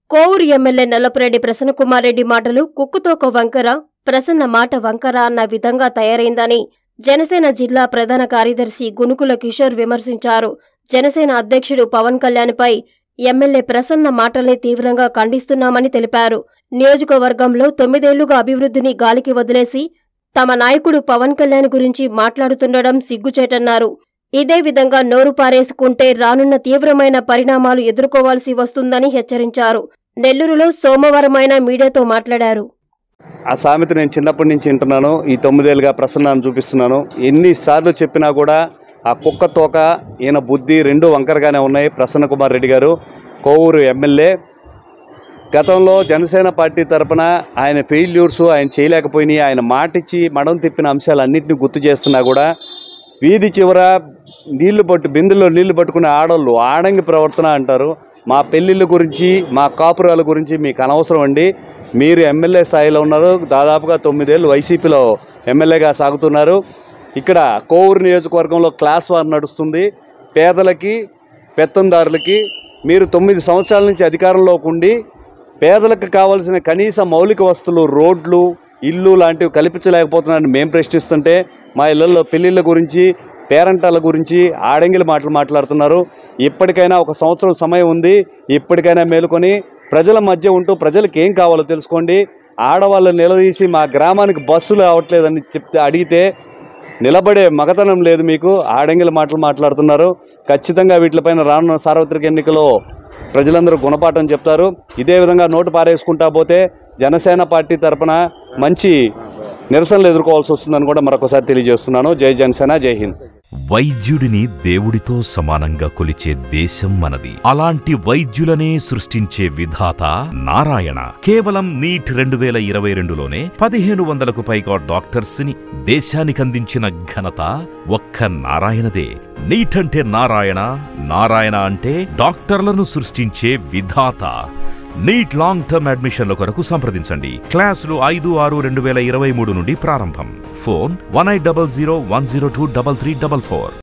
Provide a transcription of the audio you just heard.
Kovur MLA Nallapureddy Prasannakumar Reddy మాటలు కుక్కుతోక వంకర ప్రసన్న మాట వంకర అన్న విధంగా తయారైందని జనసేన జిల్లా ప్రధాన కార్యదర్శి గునుకుల కిషోర్ విమర్శించారు జనసేన అధ్యక్షుడు పవన్ కళ్యాణ్పై ఎమ్మెల్యే ప్రసన్న మాటల్ని తీవ్రంగా ఖండిస్తున్నామని తెలిపారు నియోజకవర్గంలో తొమ్మిదేళ్లుగా అభివృద్ధిని గాలికి వదిలేసి తమ నాయకుడు పవన్ కళ్యాణ్ గురించి మాట్లాడుతుండడం సిగ్గుచేటన్నారు ఇదే విధంగా నోరు పారేసుకుంటే రానున్న తీవ్రమైన పరిణామాలు ఎదుర్కోవాల్సి వస్తుందని హెచ్చరించారు నెల్లూరులో సోమవారమైన మీడియాతో మాట్లాడారు ఆ సామెత నేను చిన్నప్పటి నుంచి వింటున్నాను ఈ తొమ్మిదేళ్ళుగా ప్రసన్నాన్ని చూపిస్తున్నాను ఎన్నిసార్లు చెప్పినా కూడా ఆ కుక్క తోక ఈయన బుద్ధి రెండు వంకరగానే ఉన్నాయి ప్రసన్న కుమార్ రెడ్డి గారు కోవూరు ఎమ్మెల్యే గతంలో జనసేన పార్టీ తరపున ఆయన ఫెయిల్యూర్స్ ఆయన చేయలేకపోయినాయి ఆయన మాటిచ్చి మడం తిప్పిన అంశాలన్నింటినీ గుర్తు చేస్తున్నా కూడా వీధి చివర నీళ్లు పట్టు బిందెల్లో నీళ్లు పట్టుకునే ఆడోళ్ళు ఆడంగి ప్రవర్తన అంటారు మా పెళ్ళిళ్ళ గురించి మా కాపురాల గురించి మీకు అనవసరం అండి మీరు ఎమ్మెల్యే స్థాయిలో ఉన్నారు దాదాపుగా తొమ్మిదేళ్ళు వైసీపీలో ఎమ్మెల్యేగా సాగుతున్నారు ఇక్కడ కోవూరు నియోజకవర్గంలో క్లాస్ వార్ నడుస్తుంది పేదలకి పెత్తందారులకి మీరు తొమ్మిది సంవత్సరాల నుంచి అధికారంలోకి ఉండి పేదలకు కావాల్సిన కనీస మౌలిక వస్తువులు రోడ్లు ఇల్లు లాంటివి కల్పించలేకపోతున్నారని మేము ప్రశ్నిస్తుంటే మా ఇళ్లలో పెళ్ళిళ్ళ గురించి పేరంటాల గురించి ఆడంగిల మాటలు మాట్లాడుతున్నారు ఇప్పటికైనా ఒక సంవత్సరం సమయం ఉంది ఇప్పటికైనా మేలుకొని ప్రజల మధ్య ఉంటూ ప్రజలకు ఏం కావాలో తెలుసుకోండి ఆడవాళ్ళు నిలదీసి మా గ్రామానికి బస్సులు రావట్లేదని చెప్తే అడిగితే నిలబడే మగతనం లేదు మీకు ఆడంగిల మాటలు మాట్లాడుతున్నారు ఖచ్చితంగా వీటిపైన రానున్న సార్వత్రిక ఎన్నికలో ప్రజలందరూ గుణపాఠం చెప్తారు ఇదే విధంగా నోటు పారేసుకుంటా పోతే జనసేన పార్టీ తరపున మంచి నిరసనలు ఎదుర్కోవాల్సి వస్తుందని కూడా మరొకసారి తెలియజేస్తున్నాను జై జనసేన జై హింద్ వైద్యుడిని దేవుడితో సమానంగా కొలిచే దేశం మనది అలాంటి వైద్యులనే సృష్టించే విధాత నారాయణ కేవలం నీట్ రెండు వేల ఇరవై రెండులోనే పదిహేను వందలకు పైగా డాక్టర్స్ ని దేశానికందించిన ఘనత ఒక్క నారాయణదే నీట్ అంటే నారాయణ నారాయణ అంటే డాక్టర్లను సృష్టించే విధాత నీట్ లాంగ్ టర్మ్ అడ్మిషన్ల కొరకు సంప్రదించండి క్లాసులు ఐదు ఆరు రెండు వేల ఇరవై మూడు నుండి ప్రారంభం phone one eight double zero one zero two double three double four